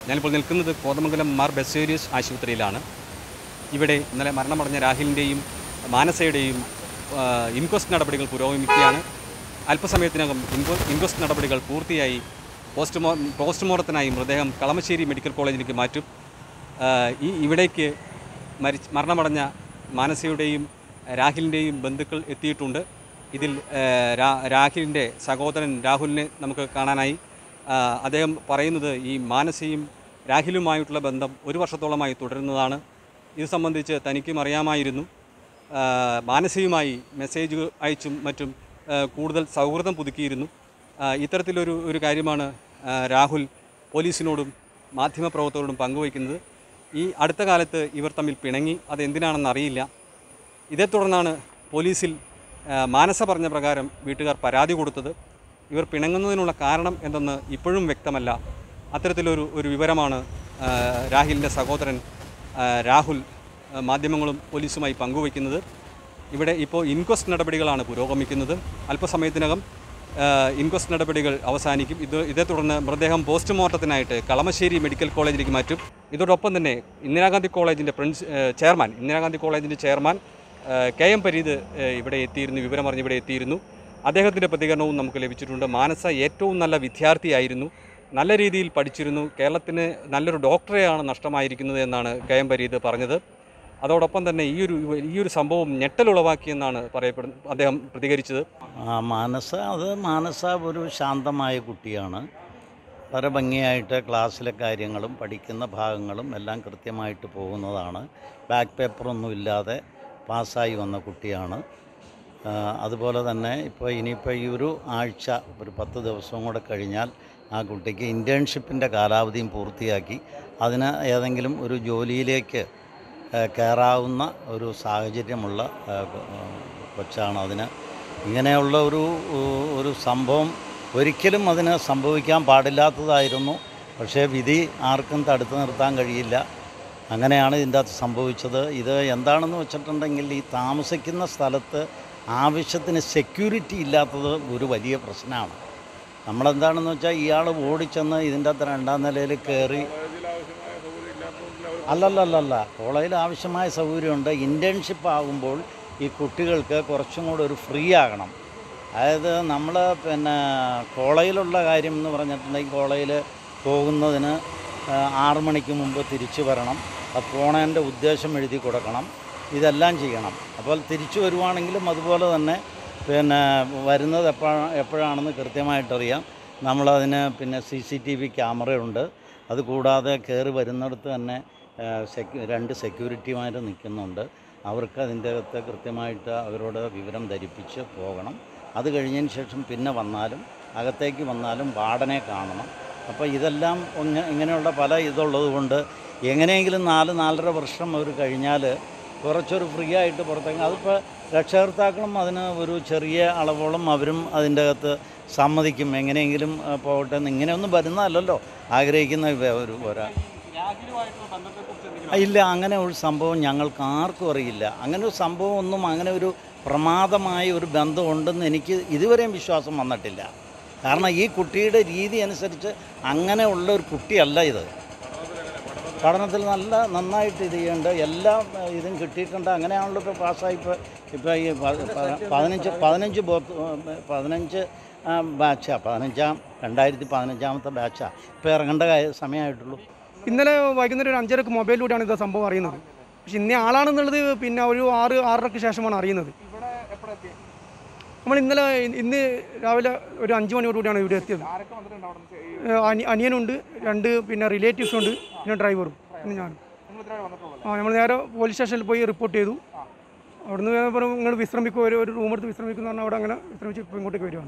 ഞാനിപ്പോൾ നിൽക്കുന്നത് കോതമംഗലം മാർ ബെസേരിയസ് ആശുപത്രിയിലാണ് ഇവിടെ ഇന്നലെ മരണമടഞ്ഞ രാഹിലിൻ്റെയും മാനസയുടെയും ആ, ഇൻക്വസ്റ്റ് നടപടികൾ പുരോഗമിക്കുകയാണ് അല്പസമയത്തിനകം ഇൻക്വ ഇൻക്വസ്റ്റ് നടപടികൾ പൂർത്തിയായി പോസ്റ്റ്മോ പോസ്റ്റ്മോർട്ടത്തിനായി മൃതദേഹം കളമശ്ശേരി മെഡിക്കൽ കോളേജിലേക്ക് മാറ്റും ആ, ഈ ഇവിടേക്ക് മരിച്ച് മരണമടഞ്ഞ മാനസയുടെയും രാഹിലിൻ്റെയും ബന്ധുക്കൾ എത്തിയിട്ടുണ്ട് ഇതിൽ ആ, രാ- രാഹിലിൻ്റെ സഹോദരൻ രാഹുലിനെ നമുക്ക് കാണാനായി ആ, അദ്ദേഹം പറയുന്നത് ഈ മാനസയും രാഹിലുമായിട്ടുള്ള ബന്ധം ഒരു വർഷത്തോളമായി തുടരുന്നതാണ് ഇത് സംബന്ധിച്ച് തനിക്കും അറിയാമായിരുന്നു ആ, മാനസയുമായി മെസ്സേജ് അയച്ചും മറ്റും ആ, കൂടുതൽ സൗഹൃദം പുതുക്കിയിരുന്നു ആ, ഇത്തരത്തിലൊരു ഒരു കാര്യമാണ് ആ, രാഹുൽ പോലീസിനോടും മാധ്യമപ്രവർത്തകരോടും പങ്കുവയ്ക്കുന്നത് ഈ അടുത്ത കാലത്ത് ഇവർ തമ്മിൽ പിണങ്ങി അതെന്തിനാണെന്ന് അറിയില്ല ഇതേ തുടർന്നാണ് പോലീസിൽ ആ, മാനസ പറഞ്ഞ പ്രകാരം വീട്ടുകാർ പരാതി കൊടുത്തത് ഇവർ പിണങ്ങുന്നതിനുള്ള കാരണം എന്തെന്ന് ഇപ്പോഴും വ്യക്തമല്ല അത്തരത്തിലൊരു ഒരു വിവരമാണ് ആ, രാഹിലിൻ്റെ സഹോദരൻ ആ, രാഹുൽ ആ, മാധ്യമങ്ങളും പോലീസുമായി പങ്കുവയ്ക്കുന്നത് ഇവിടെ ഇപ്പോൾ ഇൻക്വസ്റ്റ് നടപടികളാണ് പുരോഗമിക്കുന്നത് അല്പസമയത്തിനകം ആ, ഇൻക്വസ്റ്റ് നടപടികൾ അവസാനിക്കും ഇത് ഇതേ തുടർന്ന് മൃതദേഹം പോസ്റ്റ്മോർട്ടത്തിനായിട്ട് കളമശ്ശേരി മെഡിക്കൽ കോളേജിലേക്ക് മാറ്റും ഇതോടൊപ്പം തന്നെ ഇന്ദിരാഗാന്ധി കോളേജിൻ്റെ പ്രിൻസ് ഏ, ചെയർമാൻ ഇന്ദിരാഗാന്ധി കോളേജിൻ്റെ ചെയർമാൻ ഏ, കെ എം പരീത് ഏ, ഇവിടെ എത്തിയിരുന്നു വിവരമറിഞ്ഞ് ഇവിടെ എത്തിയിരുന്നു അദ്ദേഹത്തിൻ്റെ പ്രതികരണവും നമുക്ക് ലഭിച്ചിട്ടുണ്ട് മാനസ ഏറ്റവും നല്ല വിദ്യാർത്ഥിയായിരുന്നു നല്ല രീതിയിൽ പഠിച്ചിരുന്നു കേരളത്തിന് നല്ലൊരു ഡോക്ടറെയാണ് നഷ്ടമായിരിക്കുന്നത് എന്നാണ് കെ എം പരീത് പറഞ്ഞത് അതോടൊപ്പം തന്നെ ഈ ഒരു ഈ ഒരു സംഭവം ഞെട്ടലുളവാക്കിയെന്നാണ് പറയപ്പെടുന്നത് അദ്ദേഹം പ്രതികരിച്ചത് ആ മാനസ അത് മാനസ ഒരു ശാന്തമായ കുട്ടിയാണ് വളരെ ഭംഗിയായിട്ട് ക്ലാസ്സിലെ കാര്യങ്ങളും പഠിക്കുന്ന ഭാഗങ്ങളും എല്ലാം കൃത്യമായിട്ട് പോകുന്നതാണ് ബാക്ക് പേപ്പറൊന്നും ഇല്ലാതെ പാസ്സായി വന്ന കുട്ടിയാണ് ആ, അതുപോലെ തന്നെ ഇപ്പോൾ ഇനിയിപ്പോൾ ഈ ഒരു ആഴ്ച ഒരു പത്ത് ദിവസവും കൂടെ കഴിഞ്ഞാൽ ആ കുട്ടിക്ക് ഇൻറ്റേൺഷിപ്പിൻ്റെ കാലാവധിയും പൂർത്തിയാക്കി അതിന് ഏതെങ്കിലും ഒരു ജോലിയിലേക്ക് ആ, കയറാവുന്ന ഒരു സാഹചര്യമുള്ള ആ, കൊ- ആ, കൊച്ചാണ് അതിന് ഇങ്ങനെയുള്ള ഒരു ഒരു സംഭവം ഒരിക്കലും അതിന് സംഭവിക്കാൻ പാടില്ലാത്തതായിരുന്നു പക്ഷേ വിധി ആർക്കും തടുത്തു നിർത്താൻ കഴിയില്ല അങ്ങനെയാണ് ഇതിൻ്റെ അകത്ത് സംഭവിച്ചത് ഇത് എന്താണെന്ന് വെച്ചിട്ടുണ്ടെങ്കിൽ ഈ താമസിക്കുന്ന സ്ഥലത്ത് ആവശ്യത്തിന് സെക്യൂരിറ്റി ഇല്ലാത്തത് ഒരു വലിയ പ്രശ്നമാണ് നമ്മളെന്താണെന്ന് വെച്ചാൽ ഇയാൾ ഓടിച്ചെന്ന് ഇതിൻ്റെ അകത്ത് രണ്ടാം നിലയിൽ കയറി അല്ലല്ലല്ല കോളേജിൽ ആവശ്യമായ സൗകര്യമുണ്ട് ഇൻറ്റേൺഷിപ്പ് ആകുമ്പോൾ ഈ കുട്ടികൾക്ക് കുറച്ചും കൂടെ ഒരു ഫ്രീ ആകണം അതായത് നമ്മൾ പിന്നെ കോളേജിലുള്ള കാര്യം എന്ന് പറഞ്ഞിട്ടുണ്ടെങ്കിൽ കോളേജിൽ പോകുന്നതിന് ആ, ആറ് മണിക്ക് മുമ്പ് തിരിച്ചു വരണം അത് പോണതിൻ്റെ ഉദ്ദേശം എഴുതി കൊടുക്കണം ഇതെല്ലാം ചെയ്യണം അപ്പോൾ തിരിച്ചു വരുവാണെങ്കിലും അതുപോലെ തന്നെ പിന്നെ വരുന്നത് എപ്പോഴാണ് എപ്പോഴാണെന്ന് കൃത്യമായിട്ടറിയാം നമ്മളതിന് പിന്നെ സി സി ടി വി ക്യാമറയുണ്ട് അതുകൂടാതെ കയറി വരുന്നിടത്ത് തന്നെ ആ, സെക്യു രണ്ട് സെക്യൂരിറ്റിമാർ നിൽക്കുന്നുണ്ട് അവർക്ക് അതിൻ്റെ അകത്ത് കൃത്യമായിട്ട് അവരോട് വിവരം ധരിപ്പിച്ച് പോകണം അത് കഴിഞ്ഞതിന് ശേഷം പിന്നെ വന്നാലും അകത്തേക്ക് വന്നാലും വാർഡനെ കാണണം അപ്പോൾ ഇതെല്ലാം ഒന്ന് ഇങ്ങനെയുള്ള പല ഇതുള്ളത് കൊണ്ട് എങ്ങനെയെങ്കിലും നാല് നാലര വർഷം അവർ കഴിഞ്ഞാൽ കുറച്ചൊരു ഫ്രീ ആയിട്ട് പുറത്തേക്ക് അതിപ്പോൾ രക്ഷകർത്താക്കളും അതിന് ഒരു ചെറിയ അളവോളം അവരും അതിൻ്റെ അകത്ത് സമ്മതിക്കും എങ്ങനെയെങ്കിലും ആ, പോകട്ടെ എന്ന് ഇങ്ങനെയൊന്നും വരുന്നതല്ലല്ലോ ആഗ്രഹിക്കുന്ന ഇവ- ഒരു ഒരാ ഇല്ല അങ്ങനെ ഒരു സംഭവം ഞങ്ങൾക്ക് ആർക്കും അറിയില്ല അങ്ങനെ ഒരു സംഭവം ഒന്നും അങ്ങനെ ഒരു പ്രമാദമായ ഒരു ബന്ധമുണ്ടെന്ന് എനിക്ക് ഇതുവരെയും വിശ്വാസം വന്നിട്ടില്ല കാരണം ഈ കുട്ടിയുടെ രീതി അനുസരിച്ച് അങ്ങനെ ഉള്ള ഒരു കുട്ടിയല്ല ഇത് പഠനത്തിൽ നല്ല നന്നായിട്ട് ഇത് ചെയ്യുന്നുണ്ട് എല്ലാം ഏഹ്, ഇതും കിട്ടിയിട്ടുണ്ട് അങ്ങനെയാണല്ലോ ഇപ്പോൾ പാസ്സായി ഇപ്പോൾ ഇപ്പോൾ ഈ പ- പ- പതിനഞ്ച് പതിനഞ്ച് ബോത്ത് പതിനഞ്ച് ബാച്ചാണ് പതിനഞ്ചാം രണ്ടായിരത്തി പതിനഞ്ചാമത്തെ ബാച്ചാണ് ഇപ്പോൾ ഇറങ്ങേണ്ട കാര്യം സമയമായിട്ടുള്ളൂ ഇന്നലെ വൈകുന്നേരം ഒരു അഞ്ചരക്ക് മൊബൈലിലൂടെയാണ് ഇത് സംഭവം അറിയുന്നത് പക്ഷെ ഇന്ന ആളാണെന്നുള്ളത് പിന്നെ ഒരു ആറ് ആറരക്ക് ശേഷമാണ് അറിയുന്നത് നമ്മൾ ഇന്നലെ ഇന്ന് രാവിലെ ഒരു അഞ്ച് മണിയോടുകൂടിയാണ് ഇവിടെ എത്തിയത് ഏഹ് അനി- അനിയനുണ്ട് രണ്ട് പിന്നെ റിലേറ്റീവ്സും ഉണ്ട് പിന്നെ ഡ്രൈവറും പിന്നെ ഞാൻ ആ നമ്മൾ നേരെ പോലീസ് സ്റ്റേഷനിൽ പോയി റിപ്പോർട്ട് ചെയ്തു അവിടുന്ന് പറഞ്ഞു നിങ്ങൾ വിശ്രമിക്കും ഒരു ഒരു റൂം എടുത്ത് വിശ്രമിക്കുന്ന പറഞ്ഞാൽ അവിടെ അങ്ങനെ വിശ്രമിച്ച് ഇപ്പോൾ ഇങ്ങോട്ടേക്ക് വരുവാണ്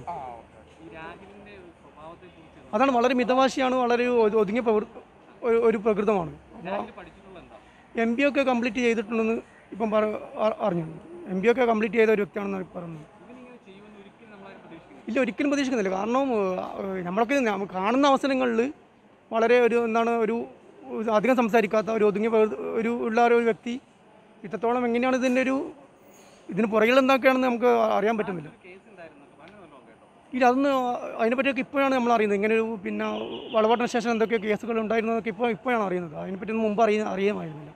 അതാണ് വളരെ മിതവാശിയാണ് വളരെ ഒ- ഒതുങ്ങിയ പ്രവൃ- ഒരു- ഒരു പ്രകൃതമാണ് എം ബി ഒക്കെ കംപ്ലീറ്റ് ചെയ്തിട്ടുണ്ടെന്ന് ഇപ്പം പറ അ- അറിഞ്ഞു എം ബി ഒക്കെ കംപ്ലീറ്റ് ചെയ്ത ഒരു വ്യക്തിയാണെന്ന് പറയുന്നത് ഇല്ല ഒരിക്കലും പ്രതീക്ഷിക്കുന്നില്ല കാരണം ഏഹ്, നമ്മളൊക്കെ നമ്മ- കാണുന്ന അവസരങ്ങളിൽ വളരെ ഒരു എന്താണ് ഒരു ഒരു അധികം സംസാരിക്കാത്ത ഒരു ഒതുങ്ങിയ പ്രകൃ- ഒരു ഉള്ള ഒരു വ്യക്തി ഇത്രത്തോളം എങ്ങനെയാണ് ഇതിൻ്റെ ഒരു ഇതിന് പുറകിൽ എന്തൊക്കെയാണെന്ന് നമുക്ക് അറിയാൻ പറ്റുന്നില്ല ഇല്ല അതൊന്ന് അതിനെപ്പറ്റിയൊക്കെ ഇപ്പോഴാണ് നമ്മൾ അറിയുന്നത് ഇങ്ങനെ ഒരു പിന്നെ വളപട്ടണ സ്റ്റേഷൻ എന്തൊക്കെ കേസുകൾ ഉണ്ടായിരുന്നതൊക്കെ ഇപ്പോൾ ഇപ്പോഴാണ് അറിയുന്നത് അതിനെപ്പറ്റി ഒന്നും മുമ്പ് അറിയ അറിയാമായിരുന്നില്ല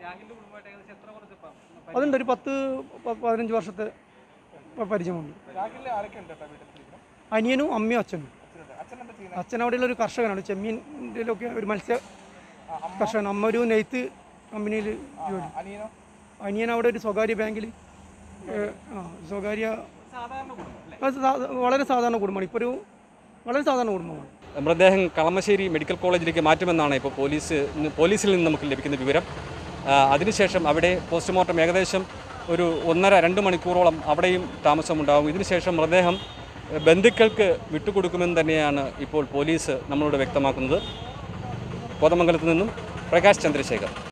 അതുണ്ട് ഒരു പത്ത് പ- പതിനഞ്ച് വർഷത്തെ പ- പരിചയമുണ്ട് രാഹുലിൽ ആരൊക്കെ ഉണ്ട് കേട്ടോ വീട്ടിൽ ശരിക്കും? അനിയനും അമ്മയും അച്ഛനും അച്ഛനുണ്ട്. അച്ഛൻ എന്താ ചെയ്യുന്നത് അച്ഛൻ അവിടെയുള്ള ഒരു കർഷകനാണ് ചെമ്മീനിലൊക്കെ ഒരു മത്സ്യ കർഷകൻ അമ്മ ഒരു നെയ്ത്ത് കമ്പനിയിൽ ജോലി അനിയനോ അനിയൻ അവിടെ ഒരു സ്വകാര്യ ബാങ്കിൽ ആ സ്വകാര്യ അത് സാ- വളരെ സാധാരണ കുടുംബമാണ് ഇപ്പോൾ ഒരു വളരെ സാധാരണ കുടുംബമാണ് മൃതദേഹം കളമശ്ശേരി മെഡിക്കൽ കോളേജിലേക്ക് മാറ്റുമെന്നാണ് ഇപ്പോൾ പോലീസ് പോലീസിൽ നിന്ന് നമുക്ക് ലഭിക്കുന്ന വിവരം ആ, അതിനുശേഷം അവിടെ പോസ്റ്റ്മോർട്ടം ഏകദേശം ഒരു ഒന്നര രണ്ട് മണിക്കൂറോളം അവിടെയും താമസമുണ്ടാകും ഇതിനുശേഷം മൃതദേഹം ബന്ധുക്കൾക്ക് വിട്ടുകൊടുക്കുമെന്ന് തന്നെയാണ് ഇപ്പോൾ പോലീസ് നമ്മളോട് വ്യക്തമാക്കുന്നത് കോതമംഗലത്ത് നിന്നും പ്രകാശ് ചന്ദ്രശേഖർ